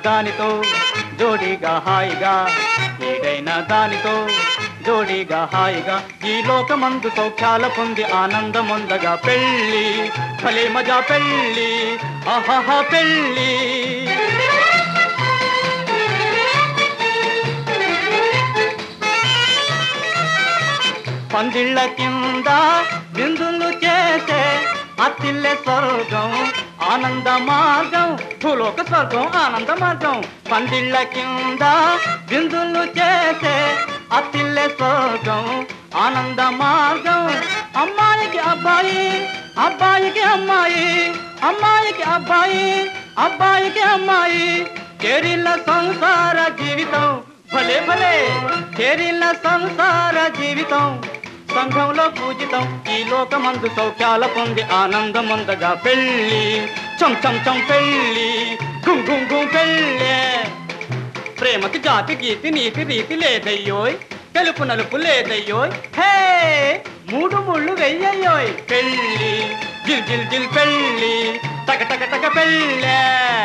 దానితో జోడీగా హాయిగా ఈడైన దానితో జోడీగా హాయిగా ఈ లోకమందు సౌఖ్యాల పొంది ఆనందముందగా పెళ్ళి భలే మజా పెళ్ళి ఆహాహా పెళ్ళి పందిళ్ళ కింద బిందులు చేసే అత్తిల్లె స్వర్గం ఆనంద మార్గం భూలోక స్వర్గం ఆనంద మార్గం పందిళ్ళ కింద బిందులు చేసే అత్తిల్లె స్వర్గం ఆనంద మార్గం అమ్మాయికి అబ్బాయి అబ్బాయికి అమ్మాయి అమ్మాయికి అబ్బాయి అబ్బాయికి అమ్మాయి చేరిల్ల సంసార జీవితం భలే భలే చేరిల్ల సంసార జీవితం సంఘంలో పూజితం ఈ లోకమందు సౌఖ్యాల పొంది ఆనందముందగా పెళ్ళి చం చం చం పెళ్ళి గుం గుం గుం పెళ్ళే ప్రేమకి జాతి గీతి నీతి రీతి లేదయ్యోయ్ తెలుపు నలుపు లేదయ్యోయ్ హే మూడు ముళ్ళు వెయ్యయ్యోయ్ పెళ్ళి జిల్ జిల్ జిల్ పెళ్ళి టక టక టక పెళ్ళే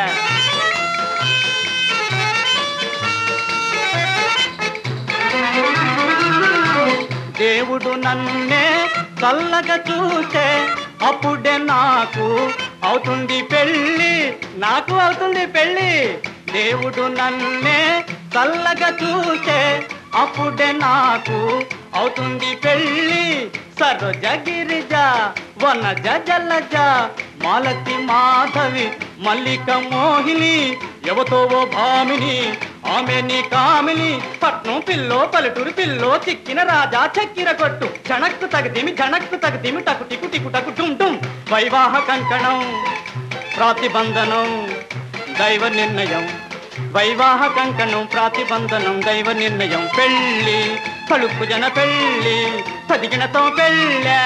దేవుడు నన్నే చల్లగా చూసే అప్పుడే నాకు అవుతుంది పెళ్ళి నాకు అవుతుంది పెళ్ళి దేవుడు నన్నే చల్లగా చూసే అప్పుడే నాకు అవుతుంది పెళ్ళి సరోజ గిరిజ వన జలజ మాలతి మాధవి మల్లిక మోహిని ఎవతో ఓ భామిని ఆమె నీ కామిని పట్నం పిల్లో పల్లెటూరు పిల్లో చిక్కిన రాజా చక్కిర కొట్టు జనక్కు తగదిమి జనక్కు తగదిమి టకు టికు టికు టకు టుం టుం వైవాహ కంకణం ప్రాతిబంధనం దైవ నిర్ణయం వైవాహ కంకణం ప్రాతిబంధనం దైవ నిర్ణయం పెళ్ళి తలుపు జన పెళ్ళి పదిగినతో పెళ్ళే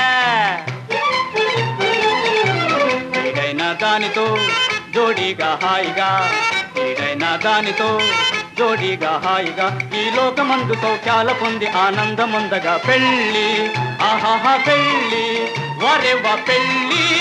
ఈడైన దానితో జోడీగా హాయిగా ఈడైన దానితో జోడీగా హాయిగా ఈ లోకమందు సౌఖ్యాల పొంది ఆనందముందగా పెళ్ళి ఆహాహా పెళ్ళి వరెవ్వ పెళ్ళి